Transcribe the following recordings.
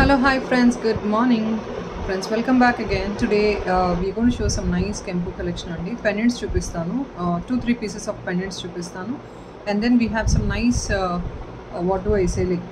Hello, hi friends. Good morning, friends. Welcome back again. Today uh, we're going to show some nice Kempu collection అండి pendants చూపిస్తాను two three pieces of pendants చూపిస్తాను and then we have some nice what do I say like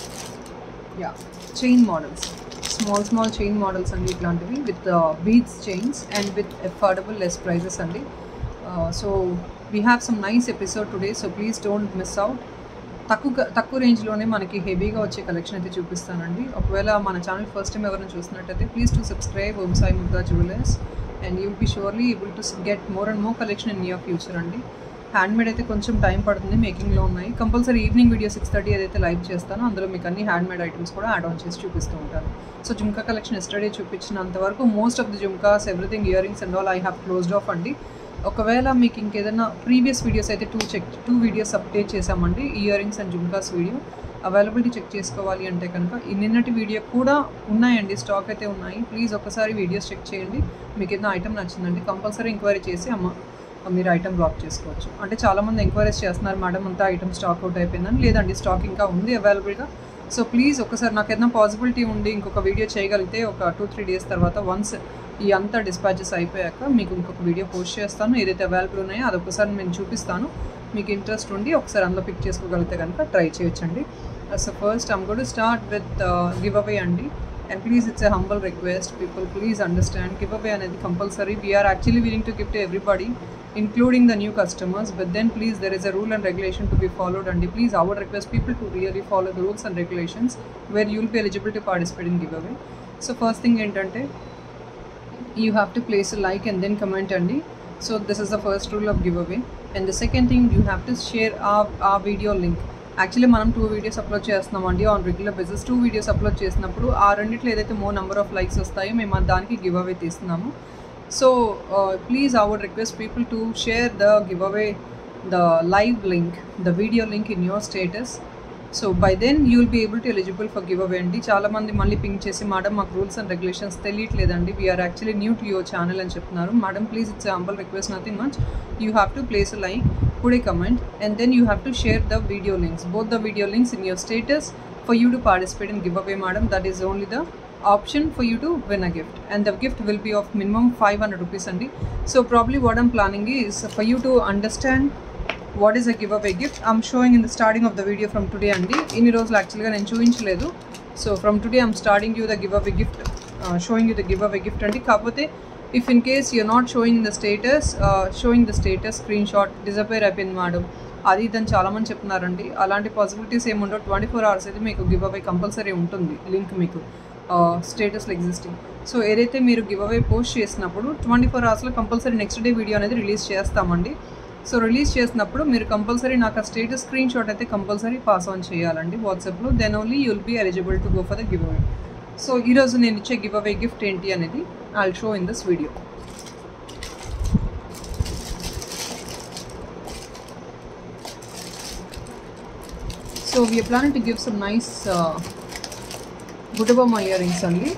yeah chain models small small chain models అండి ఇట్లాంటివి with beads chains and with affordable less prices అండి so we have some nice episode today so please don't miss out తక్కువ తక్కువ రేంజ్లోనే మనకి హెవీగా వచ్చే collection అయితే చూపిస్తానండి ఒకవేళ మన ఛానల్ ఫస్ట్ టైం ఎవరైనా చూస్తున్నట్టయితే please to subscribe Om Sai Mudda jewellers and you be surely able to get more and more collection in near future అండి హ్యాండ్మేడ్ అయితే కొంచెం టైం పడుతుంది మేకింగ్లో ఉన్నాయి compulsory evening video six thirty ఏదైతే లైవ్ చేస్తానో అందులో మీకు అన్ని హ్యాండ్మేడ్ ఐటమ్స్ కూడా యాడ్ ఆన్ చేసి చూపిస్తూ ఉంటాను సో జుమ్కా కలెక్షన్ ఎస్టర్డే చూపించినంత వరకు most of the jhumkas everything earrings and all I have closed of అండి ఒకవేళ మీకు ఇంకేదైనా ప్రీవియస్ వీడియోస్ అయితే to check two videos update చేసామండి earrings and jhumkas video availability check చేసుకోవాలి అంటే కనుక ఈ నిన్నటి వీడియో కూడా ఉన్నాయండి స్టాక్ అయితే ఉన్నాయి ప్లీజ్ ఒకసారి వీడియోస్ చెక్ చేయండి మీకు ఏదైనా ఐటమ్ నచ్చిందండి కంపల్సరీ ఎంక్వైరీ చేసి అమ్మ మీరు ఐటమ్ బ్లాక్ చేసుకోవచ్చు అంటే చాలామంది ఎంక్వైరీస్ చేస్తున్నారు మేడం అంతా ఐటమ్ స్టాక్ అవుట్ అయిపోయిందని లేదండి స్టాక్ ఇంకా ఉంది అవైలబుల్గా సో ప్లీజ్ ఒకసారి నాకు ఏదైనా పాసిబిలిటీ ఉండి ఇంకొక వీడియో చేయగలిగితే ఒక టూ త్రీ డేస్ తర్వాత వన్స్ ఈ అంతా డిస్పాచెస్ అయిపోయాక మీకు ఇంకొక వీడియో పోస్ట్ చేస్తాను ఏదైతే అవైలబుల్ ఉన్నాయో అది ఒకసారి నేను చూపిస్తాను మీకు ఇంట్రెస్ట్ ఉండి ఒకసారి అందులో పిక్ చేసుకోగలిగితే కనుక ట్రై చేయొచ్చండి so first I'm gonna start with giveaway అండి and please it's a humble request people please understand giveaway అనేది compulsory we are actually willing to gift to everybody including the new customers but then please there is a rule and regulation to be followed and please I would request people to really follow the rules and regulations where you will be eligible to participate in giveaway so first thing ఏంటంటే you have to place a like and then comment అండి so this is the first rule of giveaway and the second thing you have to share our, our video link actually మనం two videos upload చేస్తున్నామండి on regular basis two videos upload చేసినప్పుడు ఆ రెండిట్లో ఏదైతే మో number of likes వస్తాయో మేము దానికి గివ్ అవే తీస్తున్నాము so please I would request people to share the giveaway the live link the video link in your status so by then you will be able to eligible for giveaway అండి చాలామంది మళ్ళీ పింక్ చేసి madam మాకు rules and regulations తెలియట్లేదండి we are actually new to your channel అని చెప్తున్నారు madam please it's humble request nothing much you have to place a like put a comment and then you have to share the video links both the video links in your status for you to participate in giveaway madam that is only the option for you to win a gift and the gift will be of minimum 500 rupees andi so probably what i'm planning is for you to understand what is a giveaway gift i'm showing in the starting of the video from today andi ఇన్ని రోజులు యాక్చువల్గా నేను చూపించలేదు so from today I'm starting you the giveaway gift showing you the giveaway gift అండి కాకపోతే if in case you're not showing the status showing the status screenshot disappear అయిపోయింది madam అది ఇదని చాలామంది చెప్తున్నారండి అలాంటి possibilities ఏమి ఉండవు ట్వంటీ ఫోర్ అవర్స్ అయితే మీకు గివ్ అవే కంపల్సరీ ఉంటుంది లింక్ మీకు స్టేటస్లో ఎగ్జిస్టింగ్ సో ఏదైతే మీరు గివ్ అవే పోస్ట్ చేసినప్పుడు ట్వంటీ ఫోర్ అవర్స్లో కంపల్సరీ నెక్స్ట్ డే వీడియో అనేది రిలీజ్ చేస్తామండి సో రిలీజ్ చేసినప్పుడు మీరు కంపల్సరీ నాకు ఆ స్టేటస్ స్క్రీన్ షాట్ అయితే కంపల్సరీ పాస్ ఆన్ చేయాలండి వాట్సాప్లో then only you'll be eligible to go for the giveaway so ఈరోజు నేను ఇచ్చే గివ్ అవే గిఫ్ట్ ఏంటి అనేది I'll show in this video so we are plan to give some nice Buttabomma ear rings అండి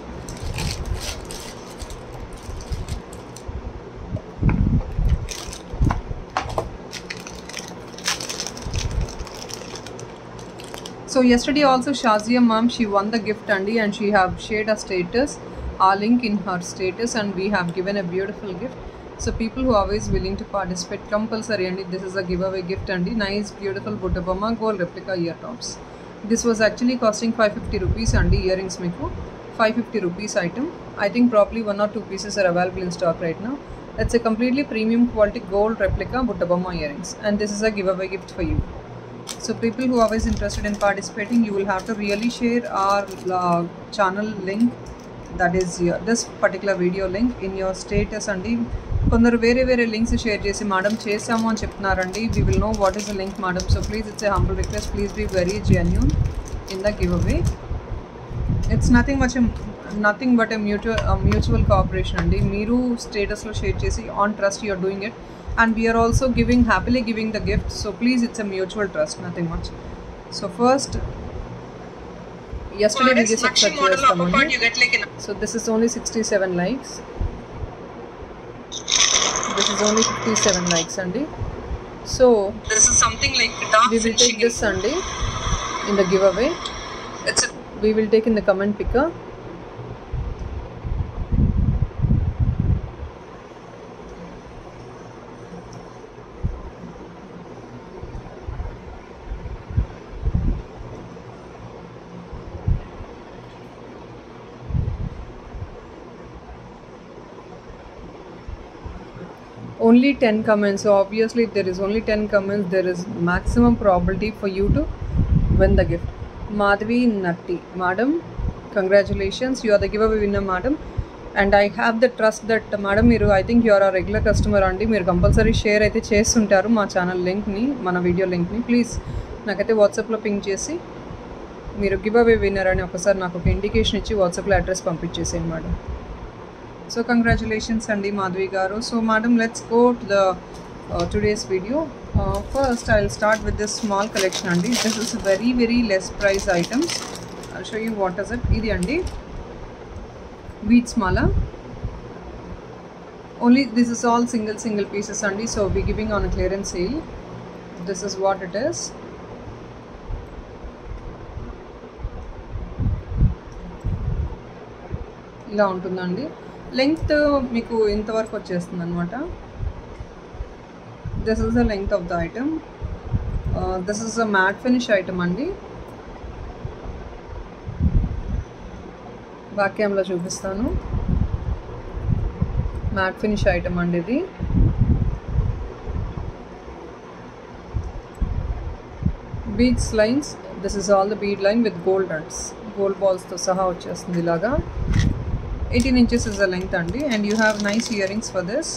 So yesterday also Shazia mom she won the gift Andy and she have shared a status, our link in her status and we have given a beautiful gift. So people who are always willing to participate compulsory and this is a giveaway gift Andy. Nice beautiful Buddhabama gold replica ear tops. This was actually costing 550 rupees Andy earrings meeku. 550 rupees item. I think probably one or two pieces are available in stock right now. It's a completely premium quality gold replica Buddhabama earrings and this is a giveaway gift for you. So people who are always interested in participating, you will have to really share our uh, channel link, that is your, this particular video link in your status అండి కొందరు వేరే వేరే links share చేసి madam చేసాము అని చెప్తున్నారండి we will know what is the link madam so please it's a humble request please be very genuine in the giveaway it's nothing much nothing but a mutual mutual cooperation అండి మీరు స్టేటస్లో share చేసి on trust you're doing it and we are also giving happily giving the gift so please it's a mutual trust nothing much so first yesterday we just accepted so this is only 67 likes this is only 57 likes sunday so This is something like dark we will take finishing. this sunday in the giveaway It's a we will take in the comment picker only 10 comments so obviously if there is only 10 comments there is maximum probability for you to win the gift madhavi natti madam congratulations you are the giveaway winner madam and I have the trust that madam మీరు I think you're a regular customer అండి మీరు compulsory share అయితే చేస్తుంటారు మా channel లింక్ని మన video లింక్ని please నాకైతే వాట్సాప్లో పింక్ చేసి మీరు గివ్ అవే విన్నర్ అని ఒకసారి నాకు ఒక ఇండికేషన్ ఇచ్చి వాట్సాప్లో అడ్రస్ పంపించేసేయండి మేడం సో కంగ్రాచులేషన్స్ అండి Madhavi garu so madam let's go to the today's video first I will start with this small collection అండి this is very very less price items I show you what is it ఇది అండి beads మాల only this is all single single pieces అండి so we giving on clearance sale this is what it is ఇలా ఉంటుందండి length మీకు ఇంతవరకు వచ్చేస్తుంది అనమాట this is the length of the item this is a matte finish item అండి వాక్యంలో చూపిస్తాను మ్యాట్ ఫినిష్ ఐటమ్ అండి ఇది beads lines this is all the bead line with gold డంట్స్ గోల్డ్ బాల్స్తో సహా వచ్చేస్తుంది ఇలాగా eighteen inches is the length అండి and you have nice earrings for this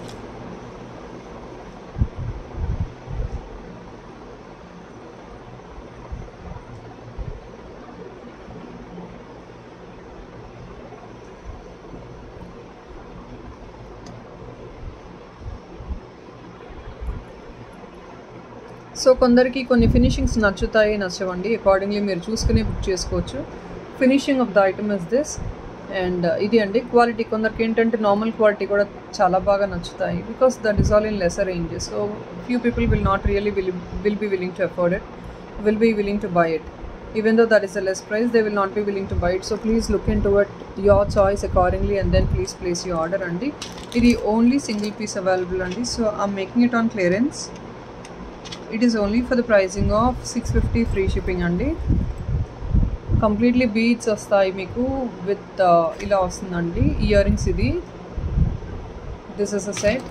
so కొందరికి కొన్ని ఫినిషింగ్స్ నచ్చుతాయి నచ్చవండి అకార్డింగ్లీ మీరు చూసుకుని బుక్ చేసుకోవచ్చు finishing of the item is this and ఇది అండి క్వాలిటీ కొందరికి ఏంటంటే నార్మల్ క్వాలిటీ కూడా చాలా బాగా నచ్చుతాయి because that is all in lesser ranges so few people will not really will will be willing to afford it will be willing to buy it even though that is a less price they will not be willing to buy it so please look into it your choice accordingly and then please place you order అండి ఇది only single piece available అండి so I'm making it on clearance it is only for the pricing of six fifty free shipping అండి completely beads వస్తాయి మీకు with ఇలా వస్తుందండి earrings ఇది this is a set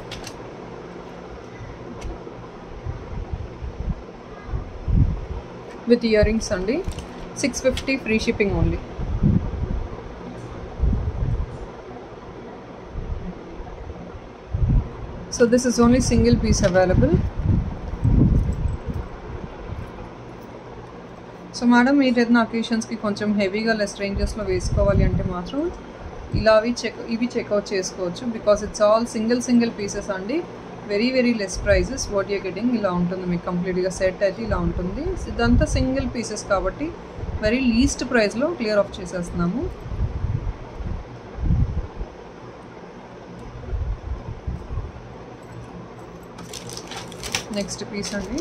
with ear rings అండి six fifty free shipping only so this is only single piece available so madam మీరు ఏదైనా అకేషన్స్కి కొంచెం హెవీగా లెస్ రేంజెస్లో వేసుకోవాలి అంటే మాత్రం ఇలా అవి చెక్ ఇవి చెక్అవుట్ చేసుకోవచ్చు because it's all single single pieces అండి very very less prices what you getting ఇలా ఉంటుంది మీకు కంప్లీట్గా సెట్ అయితే ఇలా ఉంటుంది ఇదంతా సింగిల్ పీసెస్ కాబట్టి వెరీ లీస్ట్ ప్రైస్లో క్లియర్ ఆఫ్ చేసేస్తున్నాము నెక్స్ట్ పీస్ అండి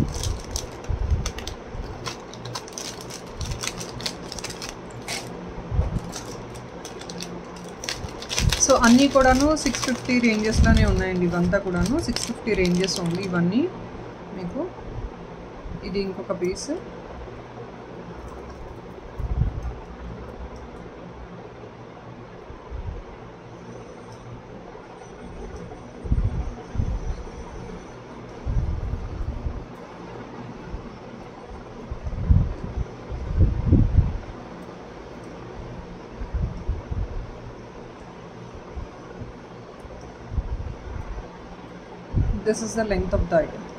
సో అన్నీ కూడాను సిక్స్ ఫిఫ్టీ రేంజెస్లోనే ఉన్నాయండి ఇవంతా కూడాను సిక్స్ ఫిఫ్టీ రేంజెస్ ఓన్లీ ఇవన్నీ మీకు ఇది ఇంకొక piece this is the length of the item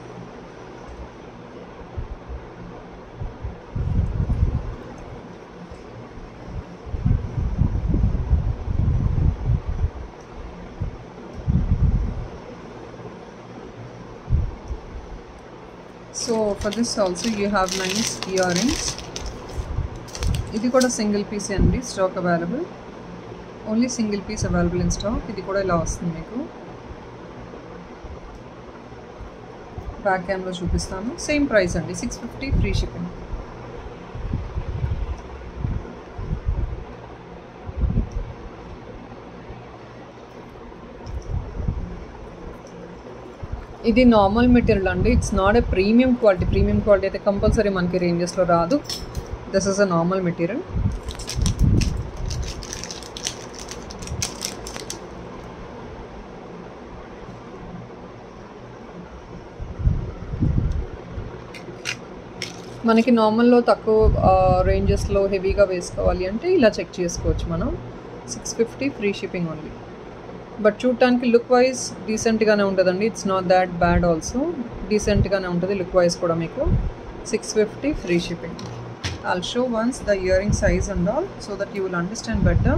so for this also you have nice earrings ఇది కూడా సింగిల్ పీస్ అండి stock available only single piece available in stock ఇది కూడా ఇలా వస్తుంది మీకు బ్యాక్ క్యామ్లో చూపిస్తాను సేమ్ ప్రైస్ అండి సిక్స్ ఫిఫ్టీ ఫ్రీ షిప్పింగ్ ఇది నార్మల్ మెటీరియల్ అండి it's not a premium quality premium quality అయితే కంపల్సరీ మనకి రేంజెస్లో రాదు this is a normal material మనకి నార్మల్లో తక్కువ రేంజెస్లో హెవీగా వేసుకోవాలి అంటే ఇలా చెక్ చేసుకోవచ్చు మనం six fifty free shipping only but చూడటానికి లుక్ వైజ్ డీసెంట్గానే ఉంటుందండి it's not that bad also డీసెంట్గానే ఉంటుంది లుక్ వైజ్ కూడా మీకు six fifty free shipping I'll show once the earring size and all so that you will understand better.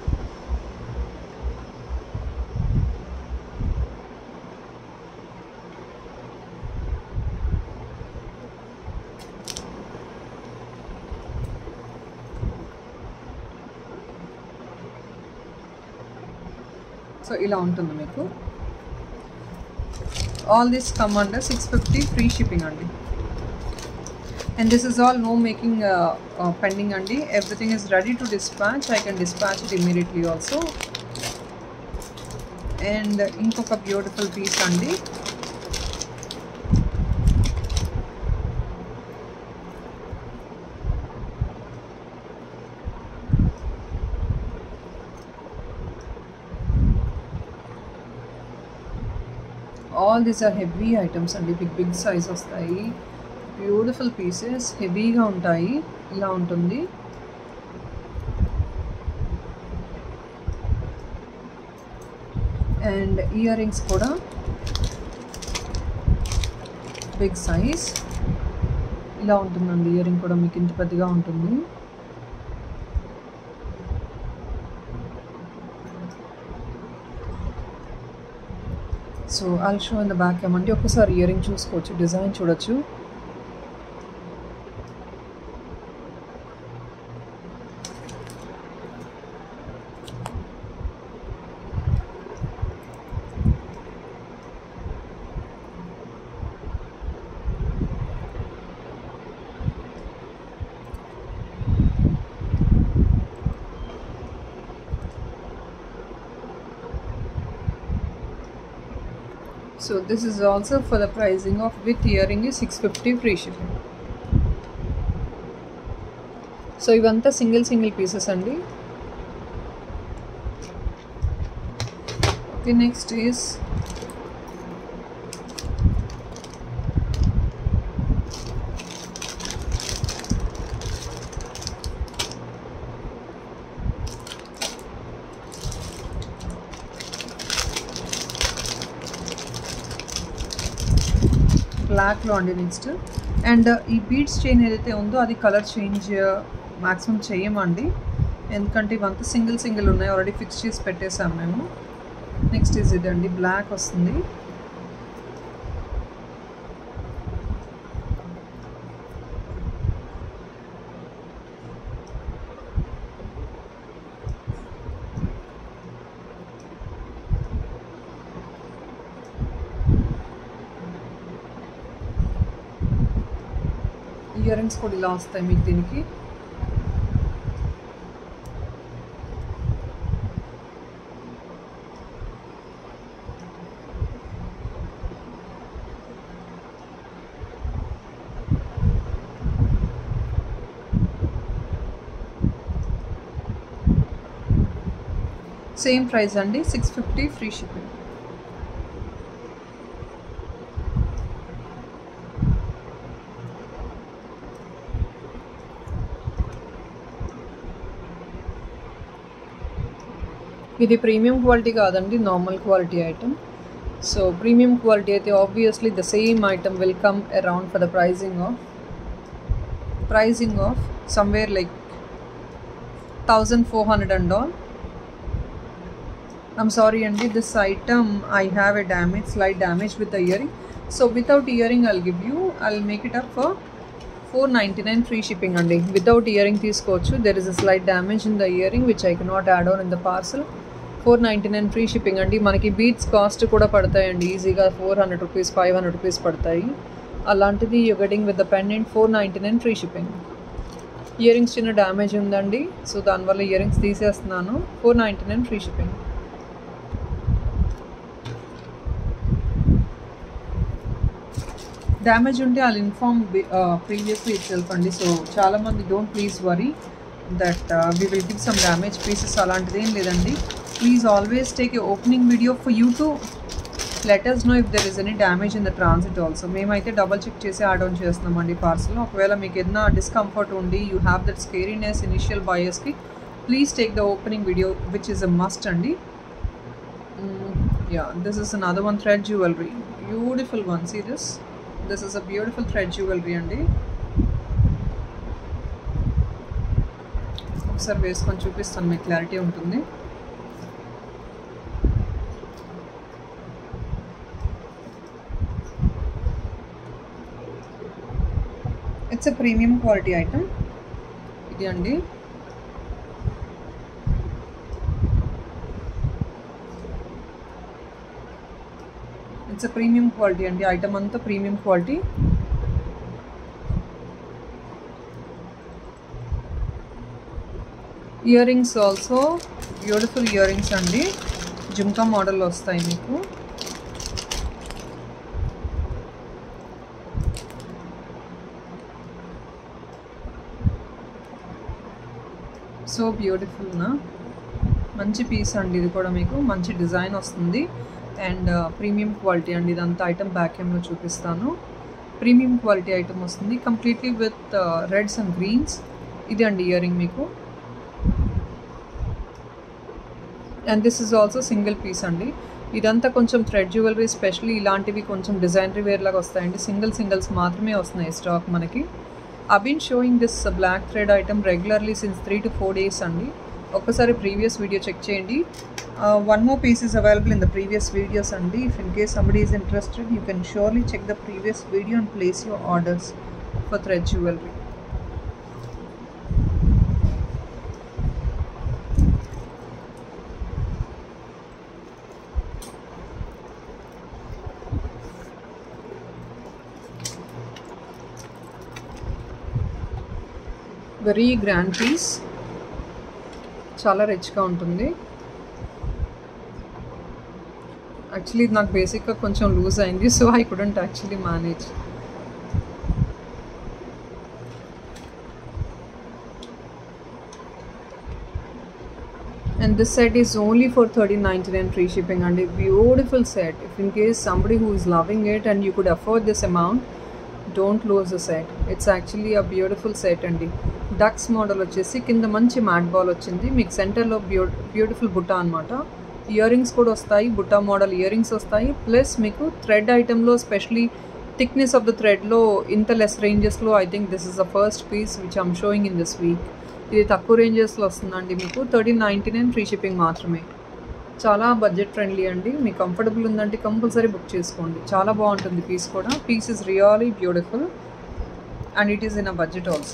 So ఇలా ఉంటుంది మీకు all this come under six fifty free shipping అండి and this is all no making uh, uh, pending andi everything is ready to dispatch i can dispatch it immediately also and ఇంకొక beautiful piece అండి all these are heavy items అండి big big size వస్తాయి beautiful pieces హెవీగా ఉంటాయి ఇలా ఉంటుంది and ear rings కూడా big size ఇలా ఉంటుందండి ఇయర్ రింగ్ కూడా మీకు ఇంత పెద్దగా ఉంటుంది so all show in the back ఏమంటే ఒకసారి ఇయర్ రింగ్ చూసుకోవచ్చు డిజైన్ చూడొచ్చు So this is also for the pricing of with earring is 650 free shipping. So ఇవంతా సింగిల్ సింగిల్ పీసెస్ అండి ఓకే నెక్స్ట్ ఈస్ బ్లాక్లో అండి నెక్స్ట్ అండ్ ఈ beads chain ఏదైతే ఉందో అది కలర్ చేంజ్ మ్యాక్సిమం చేయమండి ఎందుకంటే ఇవంతా సింగిల్ సింగిల్ ఉన్నాయి ఆల్రెడీ ఫిక్స్ చేసి పెట్టేసాం మేము నెక్స్ట్ ఇస్ ఇదండి బ్లాక్ వస్తుంది ఇయర్ రింగ్స్ కూడా ఇలా వస్తాయి మీకు దీనికి సేమ్ ప్రైస్ అండి సిక్స్ ఫిఫ్టీ ఫ్రీ షిప్పింగ్ ఇది ప్రీమియం క్వాలిటీ కాదండి normal quality item so premium quality అయితే obviously the same item will come around for the pricing of pricing of somewhere like thousand four hundred and all I'm sorry Andy, this item I have a damage, slight damage with the earring. So without earring I'll give you, I'll make it up for 499 free shipping అండి without earring తీసుకోవచ్చు there is a slight damage in the earring which I cannot add on in the parcel four ninety nine free shipping అండి మనకి beads cost కూడా పడతాయండి ఈజీగా four hundred rupees five hundred rupees పడతాయి అలాంటిది you getting with the pendant four ninety nine free shipping earrings చిన్న damage ఉందండి so దానివల్ల ఇయరింగ్స్ తీసేస్తున్నాను four ninety nine free shipping damage ఉంటే I inform previously itself అండి so చాలామంది don't please worry that we will give some damage pieces అలాంటిది ఏం లేదండి please always take a opening video for you to let us know if there is any damage in the transit also మేమైతే double check చేసి add on చేస్తున్నామండి parcel ఒకవేళ మీకు ఏదైనా discomfort ఉండి you have that scariness initial బయర్స్కి please take the opening video which is a must అండి yeah this is another one thread jewellery beautiful one see this this is a beautiful thread jewellery అండి ఒకసారి వేసుకొని చూపిస్తాను మీకు clarity ఉంటుంది it's a premium quality item ఇది అండి it's a premium quality అండి ఐటమ్ అంతా premium quality ear rings also beautiful ear rings అండి జుమ్కా మోడల్ వస్తాయి మీకు సో బ్యూటిఫుల్నా మంచి పీస్ అండి ఇది కూడా మీకు మంచి డిజైన్ వస్తుంది అండ్ ప్రీమియం క్వాలిటీ అండి ఇదంతా ఐటమ్ బ్యాక్ ఎంలో చూపిస్తాను ప్రీమియం క్వాలిటీ ఐటమ్ వస్తుంది completely with reds and greens ఇది అండి ఇయర్ రింగ్ మీకు and this is also single piece అండి ఇదంతా కొంచెం థ్రెడ్ జ్యువెలరీ స్పెషల్లీ ఇలాంటివి కొంచెం డిజైనరీ వేర్ లాగా వస్తాయండి సింగిల్ సింగిల్స్ మాత్రమే వస్తున్నాయి స్టాక్ మనకి I been showing this black thread item regularly since three to four days అండి ఒక్కసారి ప్రీవియస్ వీడియో చెక్ చేయండి one more piece is available in the previous videos అండి if in case somebody is interested you can surely check the previous video and place your orders for thread jewellery very grand piece చాలా రిచ్గా ఉంటుంది actually ఇది నాకు బేసిక్గా కొంచెం loose అయింది so I couldn't actually manage and this set is only for 13.99 free shipping and a beautiful set if in case somebody who is loving it and you could afford this amount don't lose the set it's actually a beautiful set అండి ducks model వచ్చేసి కింద మంచి mat ball వచ్చింది మీకు సెంటర్లో బ్యూ beautiful బుట్ట అనమాట year rings కూడా వస్తాయి బుట్ట మోడల్ ఇయర్ రింగ్స్ వస్తాయి ప్లస్ మీకు థ్రెడ్ ఐటెంలో స్పెషలీ థిక్నెస్ ఆఫ్ ద థ్రెడ్లో ఇంత లెస్ రేంజెస్లో I think this is the first piece which I'm showing in this week ఇది తక్కువ రేంజెస్లో వస్తుందండి మీకు thirteen ninety nine free shipping మాత్రమే చాలా బడ్జెట్ ఫ్రెండ్లీ అండి మీకు కంఫర్టబుల్ ఉందంటే కంపల్సరీ బుక్ చేసుకోండి చాలా బాగుంటుంది పీస్ కూడా piece is really beautiful and it is in a budget also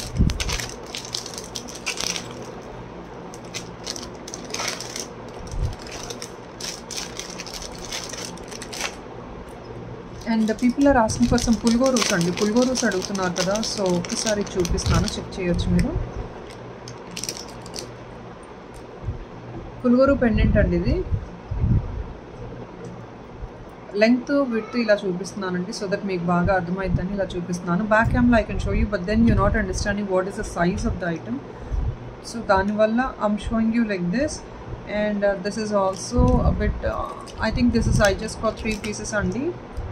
and people are asking for some పుల్గోరూస్ అండి పుల్గోరూస్ అడుగుతున్నారు కదా సో ఒకసారి చూపిస్తాను చెక్ చేయొచ్చు మీరు పుల్గోరు పెండెంట్ అండి ఇది లెంగ్త్ విత్ ఇలా చూపిస్తున్నానండి సో దట్ మీకు బాగా అర్థమవుతుందని ఇలా చూపిస్తున్నాను బ్యాక్ క్యామ్లో I can show you but then you not understanding what is the size of the item so దానివల్ల I'm showing you like this and this is also bit I think this is I just for three pieces అండి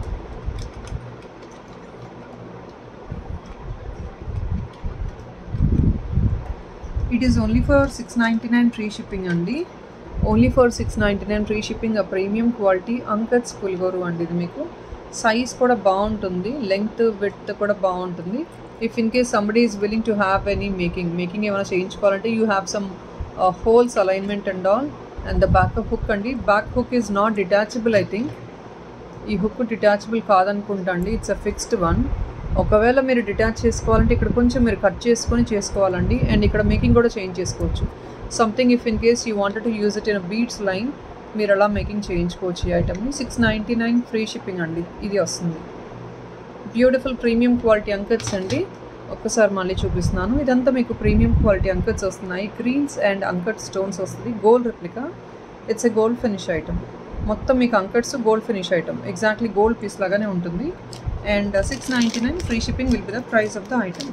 it is only for six ninety nine free shipping అండి only for six ninety nine free shipping ఆ premium quality uncuts పులిగోరు అండి ఇది మీకు size కూడా బాగుంటుంది length with కూడా బాగుంటుంది if in case somebody is willing to have any making making ఏమైనా చేయించుకోవాలంటే you have some holes alignment and all and the back hook అండి back hook is not detachable I think ఈ hook detachable కాదనుకుంటా అండి it's a fixed one ఒకవేళ మీరు detach చేసుకోవాలంటే ఇక్కడ కొంచెం మీరు కట్ చేసుకొని చేసుకోవాలండి అండ్ ఇక్కడ మేకింగ్ కూడా చేంజ్ చేసుకోవచ్చు something if in case you wanted to use it in beads line మీరు అలా మేకింగ్ చేయించుకోవచ్చు ఈ ఐటమ్ని six ninety nine free shipping అండి ఇది వస్తుంది బ్యూటిఫుల్ ప్రీమియం క్వాలిటీ అంకట్స్ అండి ఒక్కసారి మళ్ళీ చూపిస్తున్నాను ఇదంతా మీకు ప్రీమియం క్వాలిటీ అంకట్స్ వస్తున్నాయి గ్రీన్స్ అండ్ అంకట్ స్టోన్స్ వస్తుంది gold replica it's a gold finish item మొత్తం మీకు uncuts gold finish item exactly gold piece లాగానే ఉంటుంది and six ninety nine free shipping will be the price of the item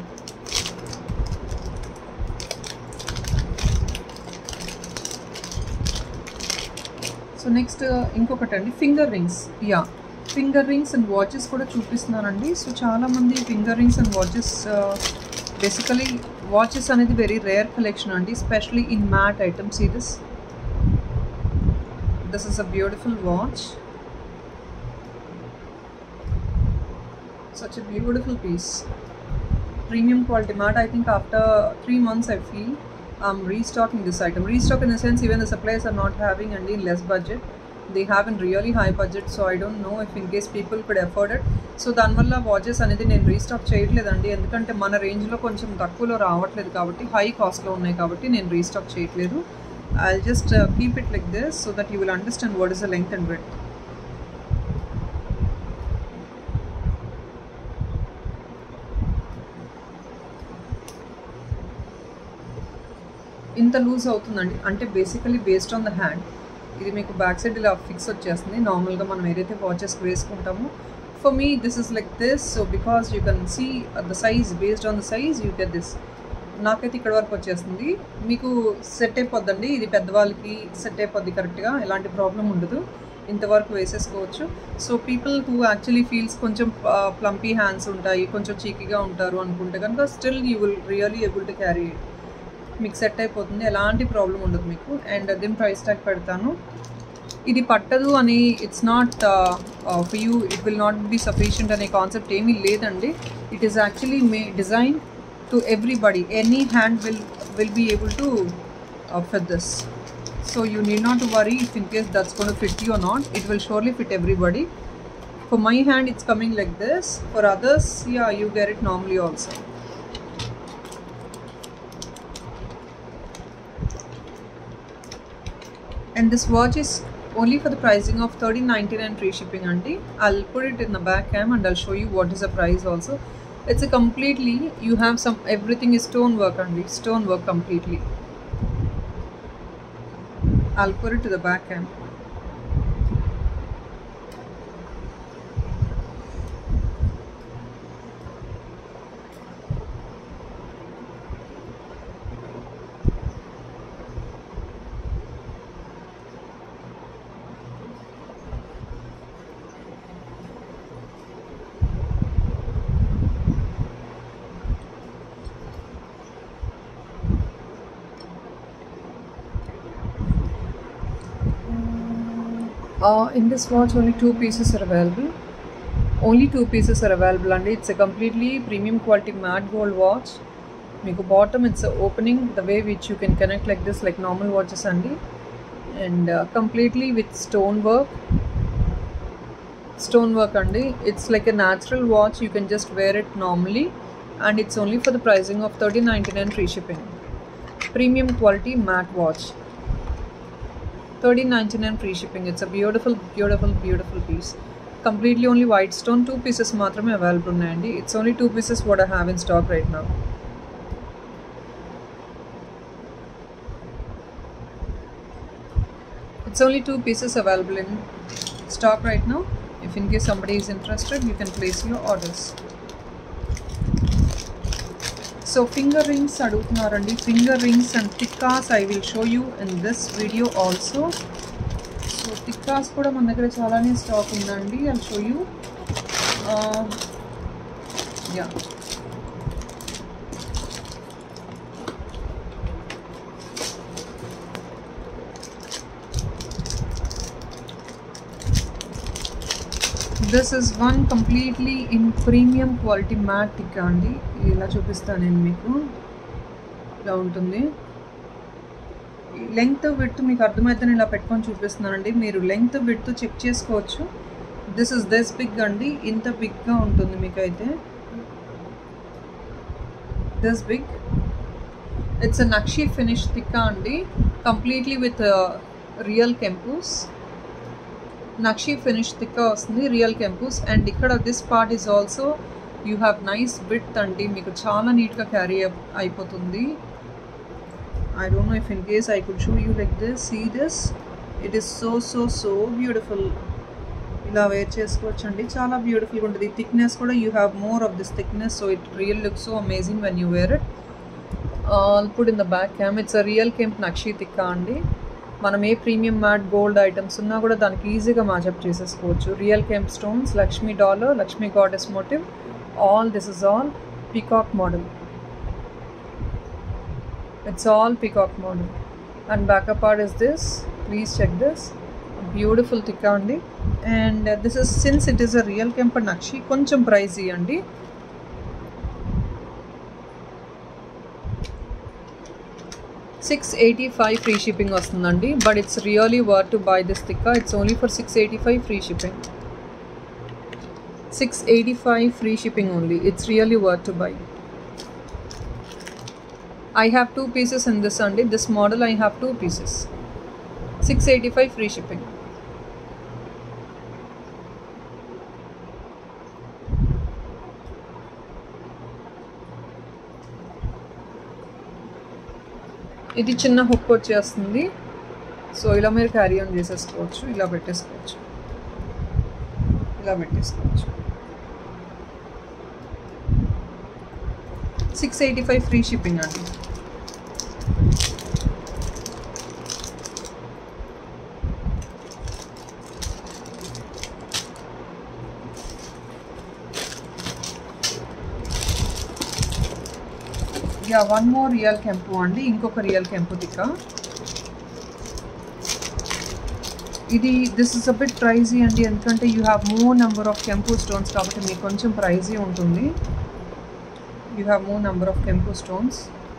so next ఇంకొకటి అండి finger rings yeah finger rings and watches కూడా చూపిస్తున్నానండి so చాలామంది finger rings and watches basically watches అనేది very rare collection అండి specially in matte items ఈ this this is a beautiful watch such a beautiful piece premium quality matte i think after three months i feel i'm restocking this item restock in the sense even the suppliers are not having and in less budget they have in really high budget so i don't know if in case people could afford it so దానివల్ల watches అనేది నేను restock చేయట్లేదండి ఎందుకంటే మన రేంజ్లో కొంచెం తక్కువలో రావట్లేదు కాబట్టి హై కాస్ట్లో ఉన్నాయి కాబట్టి నేను రీస్టాక్ చేయట్లేదు I just keep it like this so that you will understand what is the length and weight ఇంత లూజ్ అవుతుందండి అంటే basically based on the hand ఇది మీకు బ్యాక్ సైడ్ ఇలా ఫిక్స్ వచ్చేస్తుంది నార్మల్గా మనం ఏదైతే వాచెస్ వేసుకుంటామో for me this is like this so because you can see the size based on the size you get this నాకైతే ఇక్కడ వరకు వచ్చేస్తుంది మీకు సెట్ అయిపోద్దండి ఇది పెద్దవాళ్ళకి సెట్ అయిపోద్ది కరెక్ట్గా ఎలాంటి ప్రాబ్లం ఉండదు ఇంతవరకు వేసేసుకోవచ్చు so people who actually feels కొంచెం ప్లంపీ హ్యాండ్స్ ఉంటాయి కొంచెం చీకీగా ఉంటారు అనుకుంటే కనుక still you will really able to carry it మీకు సెట్ అయిపోతుంది ఎలాంటి ప్రాబ్లం ఉండదు మీకు అండ్ దీని ప్రైస్ ట్యాగ్ పెడతాను ఇది పట్టదు అని it's not for you it will not be sufficient అనే కాన్సెప్ట్ ఏమీ లేదండి it is actually made design to everybody any hand will will be able to fit this so you need not worry if in case that's gonna fit you not it will surely fit everybody for my hand it's coming like this for others yeah you get it normally also and this watch is only for the pricing of 13.99 free shipping auntie i'll put it in the back cam and i'll show you what is the price also it's a completely you have some everything is stone work auntie stone work completely i'll put it to the back cam Uh, in this watch, only two pieces are available. Only two pieces are available, and it's a completely premium quality matte gold watch. మీకు bottom it's opening the way which you can connect like this like normal watches అండి and completely with stone work stone work అండి it's like a natural watch you can just wear it normally and it's only for the pricing of thirteen ninety nine free shipping premium quality matte watch thirteen ninety nine free shipping it's a beautiful beautiful beautiful piece completely only white stone two pieces మాత్రమే available ఉన్నాయండి it's only two pieces what I have in stock right నా it's only two pieces available in stock right now if in case somebody is interested you can place your orders so finger rings అడుగుతున్నారండి finger rings and tikkas I will show you in this video also so tikkas కూడా మన దగ్గర చాలానే stock ఉందండి I show you yeah this is one completely in premium quality matte tikka అండి ఇలా చూపిస్తాను నేను మీకు ఇలా ఉంటుంది లెంగ్త్ విడ్త్ మీకు అర్థమైతే ఇలా పెట్టుకొని చూపిస్తున్నానండి మీరు లెంగ్త్ విడ్త్ చెక్ చేసుకోవచ్చు దిస్ ఇస్ దిస్ బిగ్ అండి ఇంత బిగ్గా ఉంటుంది మీకైతే this big it's nakshi finish tikka అండి completely with real kemps nakshi finish థిక్గా వస్తుంది రియల్ కెంపూస్ అండ్ ఇక్కడ this part is also you have nice bit అండి మీకు చాలా నీట్గా క్యారీ అయిపోతుంది I don't know if in case I could show you like this see this it is so so so beautiful ఇలా wear చేసుకోవచ్చు అండి చాలా బ్యూటిఫుల్గా ఉంటుంది థిక్నెస్ కూడా you have more of this thickness so it real look so amazing when you wear it put in the back cam it's a real kemp nakshi tikka అండి మనం ఏ ప్రీమియం మ్యాట్ గోల్డ్ ఐటమ్స్ ఉన్నా కూడా దానికి ఈజీగా మ్యాచప్ చేసేసుకోవచ్చు real kemp stones Lakshmi dollar Lakshmi goddess motive all this is all peacock model it's all peacock model and backup part is this please check this beautiful tikka అండి and this is since it is a real kemp nakshi కొంచెం pricey అండి six eighty five free shipping వస్తుందండి but it's really worth to buy this tikka it's only for six eighty five free shipping six eighty five free shipping only it's really worth to buy I have two pieces in this Sunday. This model I have two pieces. 685 free shipping. ఇది చిన్న hook వచ్చేస్తుంది so ఇలా మీరు carry on చేసేసుకోవచ్చు ఇలా పెట్టేసుకోవచ్చు ఇలా పెట్టేసుకోవచ్చు six eighty five free shipping అండి yeah one more real kemp అండి ఇంకొక రియల్ కెంపు తిక్క ఇది this is a bit pricey అండి ఎందుకంటే you have more number of kemp stones కాబట్టి మీకు కొంచెం ప్రైజీ ఉంటుంది you have more number of Kempu stones.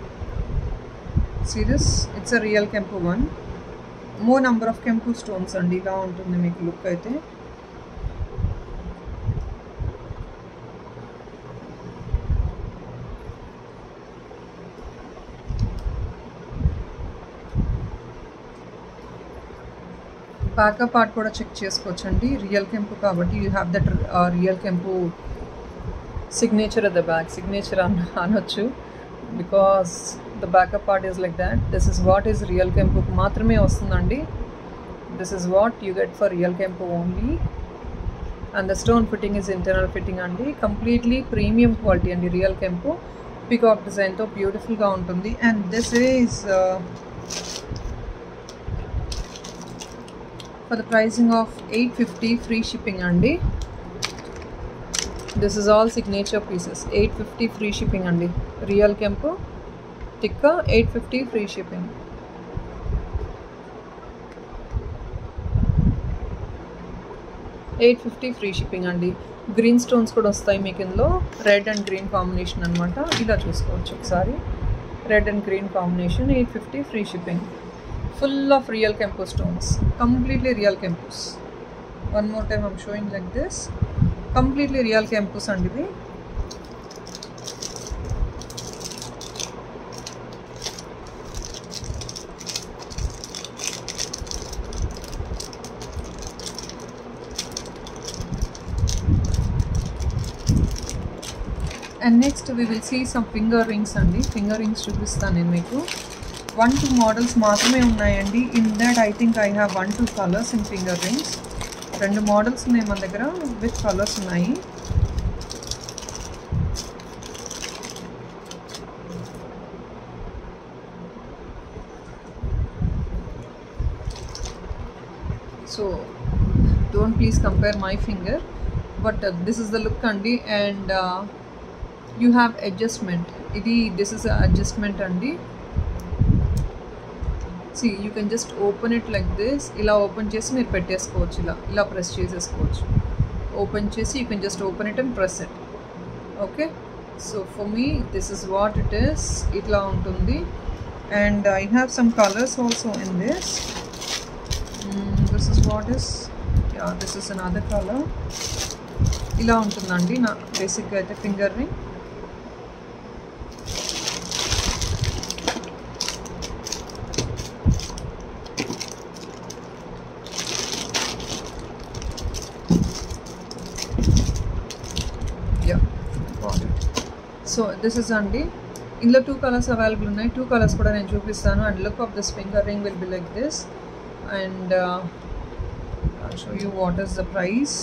See this? It's a real Kempu one. More number of Kempu stones అండి ఇలా ఉంటుంది మీకు లుక్ అయితే బ్యాకప్ పార్ట్ కూడా చెక్ చేసుకోవచ్చండి రియల్ కెంపు కాబట్టి you have that real kemp signature at the back signature అన్ అనొచ్చు because the backup part is like that this is what is real kemp మాత్రమే వస్తుందండి this is what you get for real kemp only and the stone fitting is internal fitting అండి completely premium quality అండి real kemp peacock డిజైన్తో బ్యూటిఫుల్గా ఉంటుంది and this is for the pricing of eight fifty free shipping అండి this is all signature pieces eight fifty free shipping అండి real kemp tikka eight fifty free shipping eight fifty free shipping అండి green stones కూడా వస్తాయి మీకు ఇందులో red and green combination అనమాట ఇలా చూసుకోవచ్చు ఒకసారి red and green combination eight fifty free shipping full of real kemp stones completely real kemps one more time I'm showing like this completely real kemps అండి ఇవి and next we will see some finger rings అండి finger rings చూపిస్తాను నేను మీకు one two models మాత్రమే ఉన్నాయండి in that I think I have one two colours in finger rings రెండు models ఉన్నాయి మన దగ్గర విత్ కలర్స్ ఉన్నాయి so don't please compare my finger but this is the look అండి అండ్ యూ హ్యావ్ అడ్జస్ట్మెంట్ ఇది this is adjustment అండి see you can just open it like this ఇలా open చేసి మీరు పెట్టేసుకోవచ్చు ఇలా ఇలా ప్రెస్ చేసేసుకోవచ్చు ఓపెన్ చేసి you can just open it and press it okay so for me this is what it is ఇట్లా ఉంటుంది and I have some colours also in this this is what is yeah this is another colour ఇలా ఉంటుందండి నా బేసిక్గా అయితే finger ring yeah so this is అండి ఇందులో two colours available ఉన్నాయి టూ కలర్స్ కూడా నేను చూపిస్తాను and look of this finger ring will be like this and uh, I'll show you what is the price.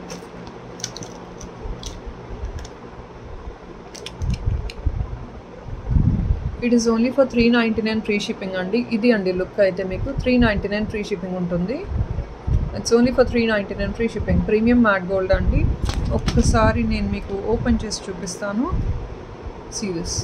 It is only for three ninety nine free shipping అండి ఇది అండి look అయితే మీకు three ninety nine free shipping ఉంటుంది it's only for three ninety nine free shipping premium matte gold అండి ఒక్కసారి నేను మీకు ఓపెన్ చేసి చూపిస్తాను సీరియస్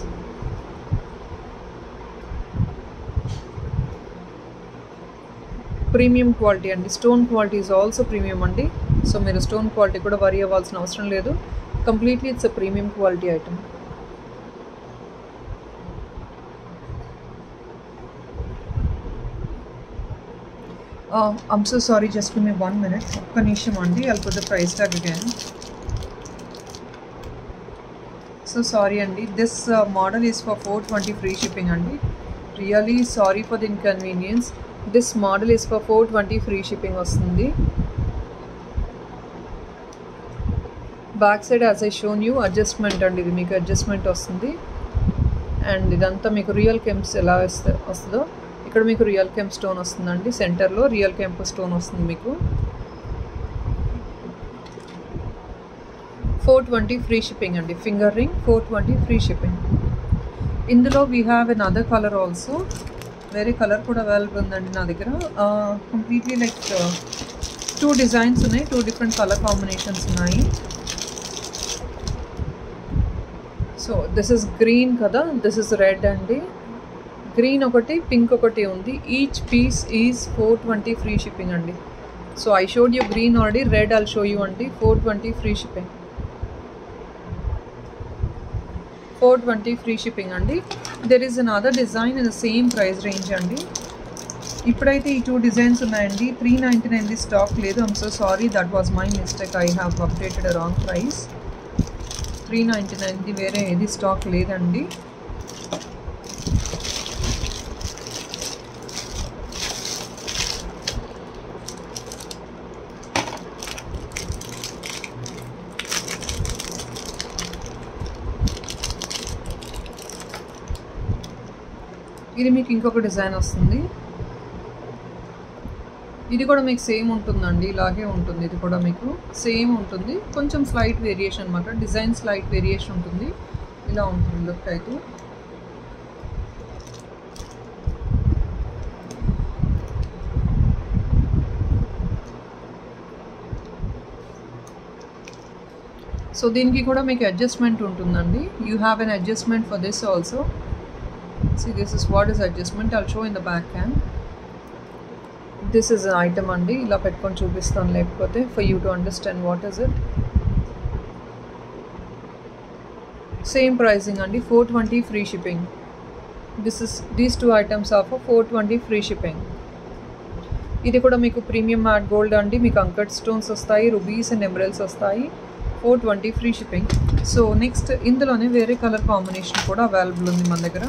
ప్రీమియం క్వాలిటీ అండి stone quality is also premium అండి సో మీరు స్టోన్ క్వాలిటీ కూడా వరీ అవ్వాల్సిన అవసరం లేదు completely it's a premium quality item I'm so sorry just me one minute ఒక్క నిమిషం అండి I'll put the price tag again so sorry అండి this model is for four twenty free shipping అండి really sorry for the inconvenience this model is for four twenty free shipping వస్తుంది back side as I shown you adjustment అండి ఇది మీకు adjustment వస్తుంది and ఇదంతా మీకు real కెంప్స్ ఎలా వస్తే వస్తుందో ఇక్కడ మీకు రియల్ కెంప్ స్టోన్ వస్తుందండి సెంటర్లో రియల్ కెంప్ స్టోన్ వస్తుంది మీకు ఫోర్ ట్వంటీ ఫ్రీ షిప్పింగ్ అండి finger ring four twenty free shipping ఇందులో we have another colour also వేరే కలర్ కూడా అవైలబుల్ ఉందండి నా దగ్గర కంప్లీట్లీ లైక్ టూ డిజైన్స్ ఉన్నాయి టూ డిఫరెంట్ కలర్ కాంబినేషన్స్ ఉన్నాయి సో దిస్ ఇస్ గ్రీన్ కదా దిస్ ఇస్ రెడ్ అండి గ్రీన్ ఒకటి పింక్ ఒకటి ఉంది each piece is four twenty free shipping అండి so I showed you green already red I'll show you అండి four twenty free shipping four twenty free shipping అండి there is another design in the same price range అండి ఇప్పుడైతే ఈ two designs ఉన్నాయండి three ninety నైన్ది stock లేదు I'm so sorry that was my mistake I have updated wrong price three ninety నైన్ది వేరే ఏది స్టాక్ లేదండి ఇది మీకు ఇంకొక డిజైన్ వస్తుంది ఇది కూడా మీకు సేమ్ ఉంటుందండి ఇలాగే ఉంటుంది ఇది కూడా మీకు సేమ్ ఉంటుంది కొంచెం స్లైట్ వేరియేషన్ అనమాట డిజైన్ స్లైట్ వేరియేషన్ ఉంటుంది ఇలా ఉంటుంది లుక్ అయితే సో దీనికి కూడా మీకు అడ్జస్ట్మెంట్ ఉంటుందండి you have an adjustment for this also see this is what is adjustment i'll show in the back cam this is an item అండి ఇలా పెట్టుకొని చూపిస్తాను లేకపోతే for you to understand what is it same pricing అండి four twenty free shipping this is these two items of four twenty free shipping ఇది కూడా మీకు premium matte gold అండి మీకు అంకట్ స్టోన్స్ వస్తాయి రుబీస్ అండ్ ఎమరల్స్ వస్తాయి four twenty free shipping so next ఇందులోనే వేరే కలర్ కాంబినేషన్ కూడా అవైలబుల్ ఉంది మన దగ్గర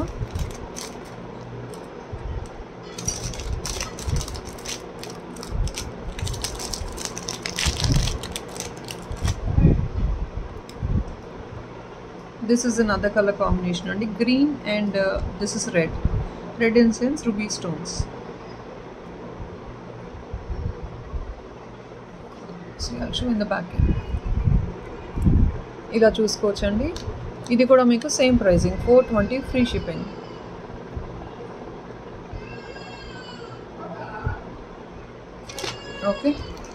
this is another color combination అండి green and uh, this is red red incense ruby stones so I'll show in the back end ఇలా చూసుకోవచ్చండి ఇది కూడా మీకు same pricing four twenty free shipping okay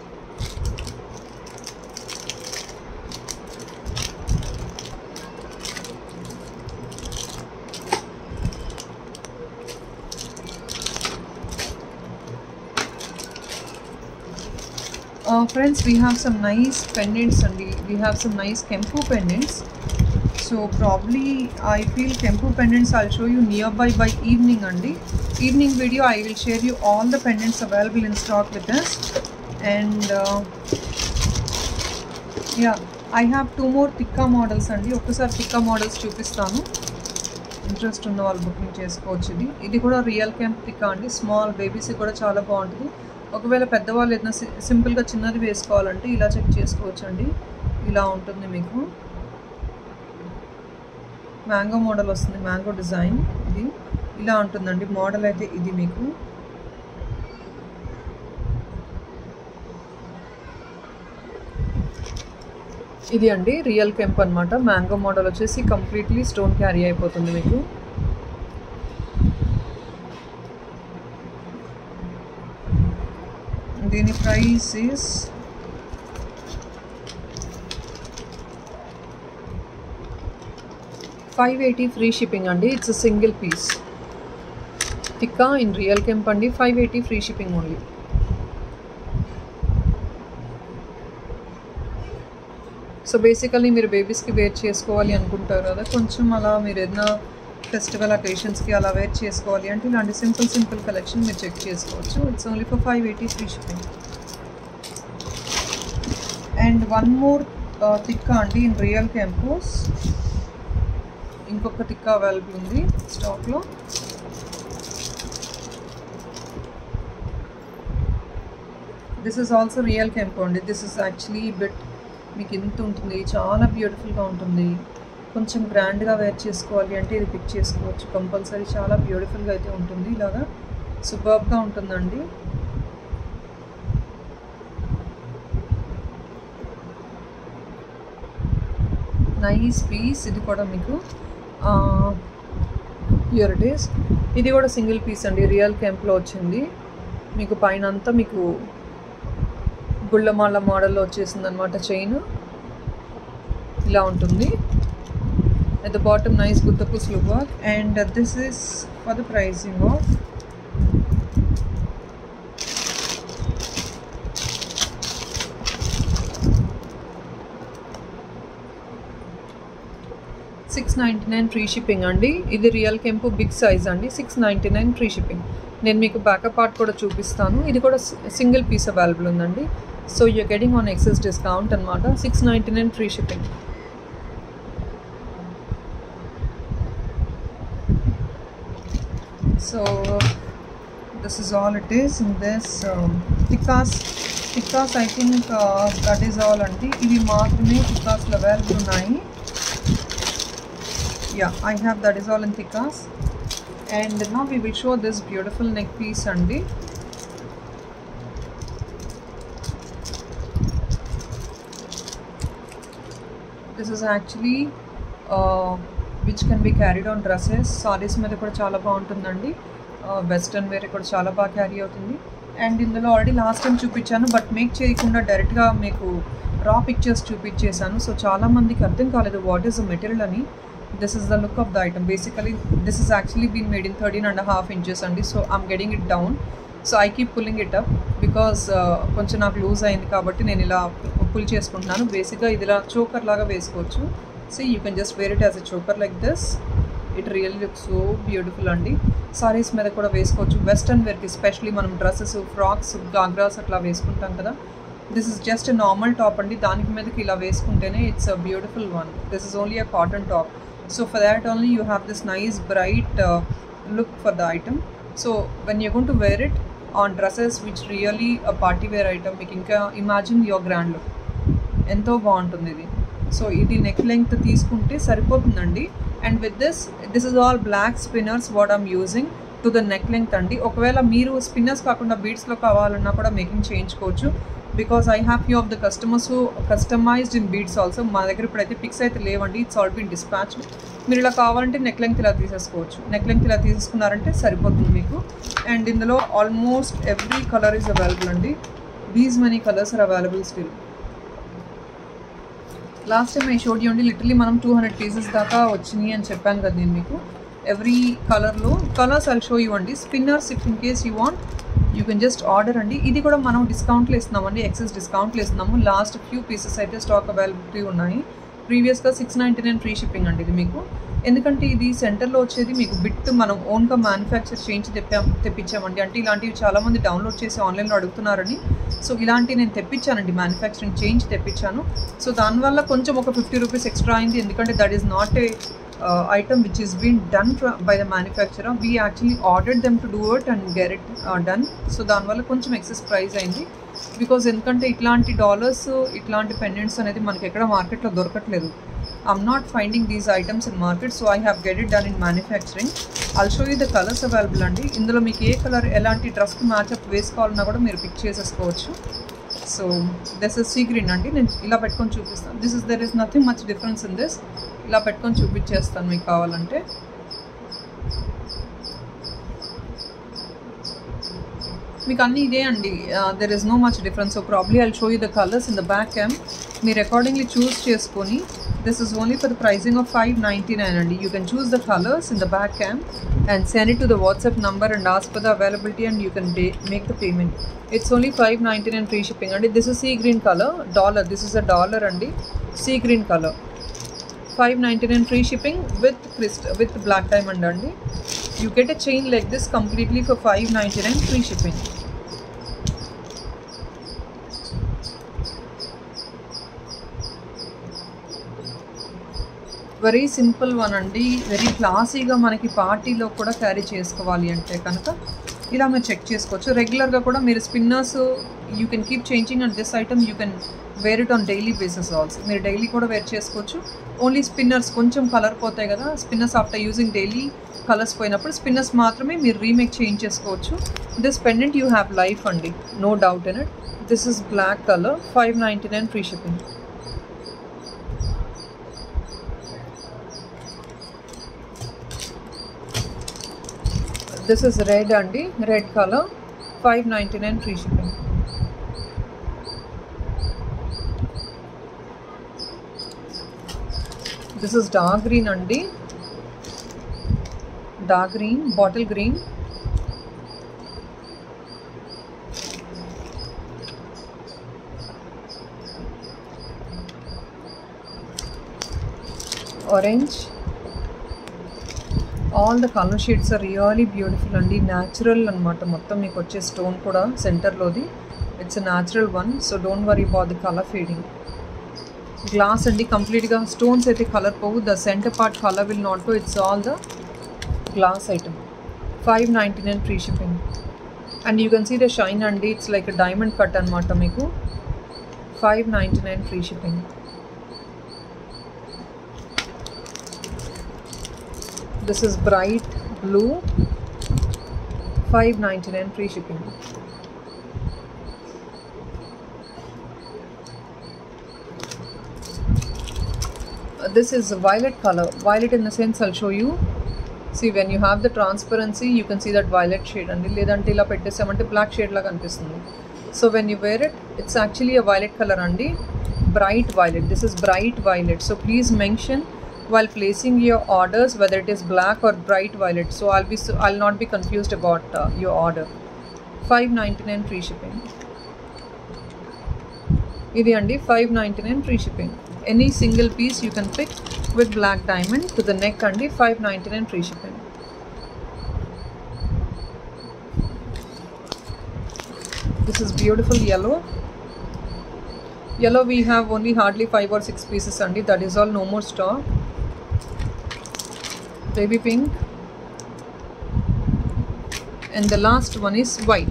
uh, friends we have some nice pendants and we, we have some nice kempu pendants so probably i feel kempu pendants i'll show you nearby by evening andy evening video i will share you all the pendants available in stock with us and uh, yeah i have two more tikka models అండి ఒక్కసారి tikka models చూపిస్తాను interest ఉన్న వాళ్ళు booking చేసుకోవచ్చు ఇది ఇది కూడా real camp tikka అండి స్మాల్ బేబీస్ కూడా చాలా బాగుంటుంది ఒకవేళ పెద్దవాళ్ళు ఏదైనా సి- సింపుల్గా చిన్నది వేసుకోవాలంటే ఇలా చెక్ చేసుకోవచ్చు అండి ఇలా ఉంటుంది మీకు మ్యాంగో మోడల్ వస్తుంది మ్యాంగో డిజైన్ ఇది ఇలా ఉంటుందండి మోడల్ అయితే ఇది మీకు ఇది అండి రియల్ కెంప్ అనమాట మ్యాంగో మోడల్ వచ్చేసి కంప్లీట్లీ స్టోన్ క్యారీ అయిపోతుంది మీకు దీని price is five eighty free shipping అండి it's single piece tikka in real kemp అండి five eighty free shipping only so basically మీరు బేబీస్కి వేర్ చేసుకోవాలి అనుకుంటారు కదా కొంచెం అలా మీరు ఏదైనా ఫెస్టివల్ అకేషన్స్కి అలా వేర్ చేసుకోవాలి అంటే ఇలాంటి సింపుల్ సింపుల్ కలెక్షన్ మీరు చెక్ చేసుకోవచ్చు it's only for five eighty free shipping and one more tikka అండి ఇన్ రియల్ క్యాంపస్ ఇంకొక టిక్కా అవైలబుల్ ఉంది స్టాక్లో దిస్ ఇస్ ఆల్సో రియల్ కెంపో అండి దిస్ ఇస్ యాక్చువల్లీ బిట్ మీకు ఎంత ఉంటుంది చాలా బ్యూటిఫుల్గా ఉంటుంది కొంచెం గ్రాండ్గా వేర్ చేసుకోవాలి అంటే ఇది పిక్ చేసుకోవచ్చు కంపల్సరీ చాలా బ్యూటిఫుల్గా అయితే ఉంటుంది ఇలాగా సూపర్బ్గా ఉంటుందండి నైస్ పీస్ ఇది కూడా మీకు యూర్ ఇట్ ఈస్ ఇది కూడా సింగిల్ పీస్ అండి రియల్ కెంప్లో వచ్చింది మీకు పైన అంతా మీకు గుళ్ళమాల మోడల్లో వచ్చేసింది అనమాట చైన్ ఇలా ఉంటుంది at the bottom nice guttapuslu work and uh, this is for the pricing of six ninety nine free shipping అండి ఇది రియల్ కెంపు బిగ్ సైజ్ అండి six ninety nine free shipping నేను మీకు బ్యాకప్ పార్ట్ కూడా చూపిస్తాను ఇది కూడా సింగిల్ పీస్ అవైలబుల్ ఉందండి so you're getting an excess discount అనమాట six ninety nine free shipping so this is all it is in this um, tikkas tikkas i think uh, that is all అండి ఇవి మాత్రమే tikkas available ఉన్నాయి yeah i have that is all in tikkas and now we will show this beautiful neck piece అండి this is actually uh, which can be carried on dresses saris మీద కూడా చాలా బాగుంటుందండి western wear కూడా చాలా బాగా carry అవుతుంది అండ్ ఇందులో ఆల్రెడీ లాస్ట్ టైం చూపించాను బట్ మేక్ చేయకుండా డైరెక్ట్గా మీకు రా పిక్చర్స్ చూపించేశాను సో చాలామందికి అర్థం కాలేదు వాట్ ఈస్ ద మెటీరియల్ అని this is the look of the item basically this is actually been made in thirteen and half inches అండి so I'm getting it down so I keep pulling it up because కొంచెం నాకు loose అయింది కాబట్టి నేను ఇలా pull చేసుకుంటున్నాను బేసిక్గా ఇది ఇలా చోకర్ లాగా వేసుకోవచ్చు see you can just wear it as a choker like this it really look so beautiful అండి సారీస్ మీద కూడా వేసుకోవచ్చు వెస్ట్రన్ వేర్కి స్పెషలీ మనం డ్రెస్సెస్ ఫ్రాక్స్ గాగ్రాస్ అట్లా వేసుకుంటాం కదా this is just normal top అండి దానికి మీదకి ఇలా వేసుకుంటేనే it's a beautiful one this is only a cotton top so for that only you have this nice bright look for the item so when you gone to wear it on dresses which really a party wear item మీకు ఇంకా imagine your grand look ఎంతో బాగుంటుంది ఇది so ఇది neck length తీసుకుంటే సరిపోతుందండి and with this this is all black spinners what I'm using to the neck length అండి ఒకవేళ మీరు స్పిన్నర్స్ కాకుండా బీడ్స్లో కావాలన్నా కూడా మేకింగ్ చేయించుకోవచ్చు because I have few of the customers customized in beads also మా దగ్గర ఇప్పుడైతే పిక్స్ అయితే లేవండి ఇట్స్ ఆల్ బీన్ డిస్పాచ్ మీరు ఇలా కావాలంటే నెక్ లెంగ్త్ ఇలా తీసేసుకోవచ్చు నెక్ లెంగ్త్ ఇలా తీసేసుకున్నారంటే సరిపోతుంది మీకు అండ్ ఇందులో almost every colour is available అండి these many colours are available still last time I showed అండి లిటరలీ మనం టూ హండ్రెడ్ పీసెస్ దాకా వచ్చినాయి అని చెప్పాను కదా నేను మీకు ఎవ్రీ కలర్లో కలర్స్ ఐ షో యూ అండి spinners if in case you want you can just order అండి ఇది కూడా మనం డిస్కౌంట్లో ఇస్తున్నామండి ఎక్సెస్ డిస్కౌంట్లో ఇస్తున్నాము లాస్ట్ ఫ్యూ పీసెస్ అయితే స్టాక్ అవైలబిలిటీ ఉన్నాయి ప్రీవియస్గా six ninety nine free shipping అండి ఇది మీకు ఎందుకంటే ఇది సెంటర్లో వచ్చేది మీకు బిట్ మనం ఓన్గా మ్యానుఫ్యాక్చర్ చేయించి తెప్పాం తెప్పించామండి అంటే ఇలాంటివి చాలామంది డౌన్లోడ్ చేసి ఆన్లైన్లో అడుగుతున్నారని సో ఇలాంటివి నేను తెప్పించానండి మ్యానుఫ్యాక్చరింగ్ చేయించి తెప్పించాను సో దానివల్ల కొంచెం ఒక ఫిఫ్టీ రూపీస్ ఎక్స్ట్రా అయింది ఎందుకంటే that is not a item which is been done by the manufacturer we actually ordered them to do it and get it done so దానివల్ల కొంచెం ఎక్సెస్ ప్రైస్ అయింది బికాజ్ ఎందుకంటే ఇట్లాంటి డాలర్స్ ఇట్లాంటి pendants అనేది మనకి ఎక్కడ మార్కెట్లో దొరకట్లేదు I'm not finding these items in market so I have get it done in manufacturing all show you the colours available అండి ఇందులో మీకు ఏ కలర్ ఎలాంటి డ్రెస్కి మ్యాచ్అప్ వేసుకోవాలన్నా కూడా మీరు పిక్ చేసేసుకోవచ్చు so this is sea green అండి నేను ఇలా పెట్టుకొని చూపిస్తాను this is there is nothing much difference in this ఇలా పెట్టుకొని చూపించేస్తాను మీకు కావాలంటే మీకు అన్నీ ఇదే అండి there is no much difference so probably I show you the colours in the back cam మీరు అకార్డింగ్లీ చూస్ చేసుకొని this is only for the pricing of five ninety nine అండి you can choose the colours in the back cam and send it to the WhatsApp number and as for the availability and you can make the payment it's only five ninety nine free shipping అండి this is sea green colour dollar this is a dollar అండి sea green colour five ninety nine free shipping with crest with black diamond అండి you get a chain like this completely for five ninety nine free shipping very simple one అండి very క్లాసీగా మనకి పార్టీలో కూడా carry చేసుకోవాలి అంటే కనుక ఇలా మీరు చెక్ చేసుకోవచ్చు రెగ్యులర్గా కూడా మీరు spinners you can keep changing and this item you can wear it on daily basis also మీరు డైలీ కూడా వేర్ చేసుకోవచ్చు ఓన్లీ స్పిన్నర్స్ కొంచెం కలర్ పోతాయి కదా spinners after using daily colours పోయినప్పుడు స్పిన్నర్స్ మాత్రమే మీరు రీమేక్ చేంజ్ చేసుకోవచ్చు this pendant you have life అండి no doubt in it this is black colour five ninety nine free shipping this is red అండి red colour five ninety nine free shipping this is dark green అండి dark green bottle green orange all the colour shades are really beautiful అండి natural అనమాట మొత్తం మీకు వచ్చే stone కూడా సెంటర్లోది it's natural one so don't worry about the colour fading glass అండి కంప్లీట్గా స్టోన్స్ అయితే కలర్ పోవు the centre part colour will not go it's all the glass item five ninety nine free shipping and you can see the shine అండి it's like diamond cut అనమాట మీకు five ninety nine free shipping this is bright blue 599 free shipping Uh, this is a violet color violet in the sense i'll show you see when you have the transparency you can see that violet shade అండి లేదంటే ఇలా పెట్టేసామంటే black shade లాగా అనిపిస్తుంది so when you wear it it's actually a violet colour అండి bright violet this is bright violet so please mention while placing your orders whether it is black or bright violet so i'll be so i'll not be confused about uh, your order 599 free shipping ఇది అండి five ninety nine free shipping any single piece you can pick with black diamond to the neck అండి five ninety nine free shipping this is beautiful yellow yellow we have only hardly 5 or 6 pieces andi that is all no more stock baby pink and the last one is white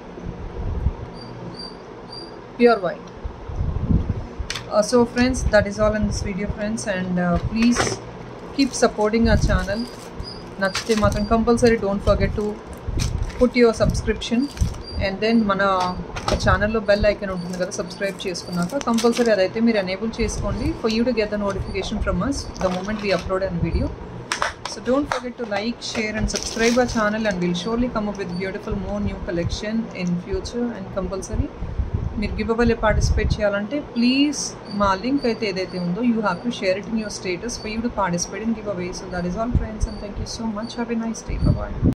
pure white uh, so friends that is all in this video friends and uh, please keep supporting our channel నచ్చితే మాత్రం compulsory don't forget to put your subscription and then మన ఛానల్లో bell icon ఉంటుంది కదా subscribe చేసుకున్నాక compulsory అదైతే మీరు enable చేసుకోండి for you to get the notification from us the moment we upload an video So don't forget to like, share and subscribe our channel and we'll surely come up with beautiful more new collection in future and compulsory. మీరు గివ్ అవేలో participate చేయాలంటే please మా link అయితే ఏదైతే ఉందో you have to share it in your status for you to participate in giveaway so that is all friends and thank you so much have a nice day bye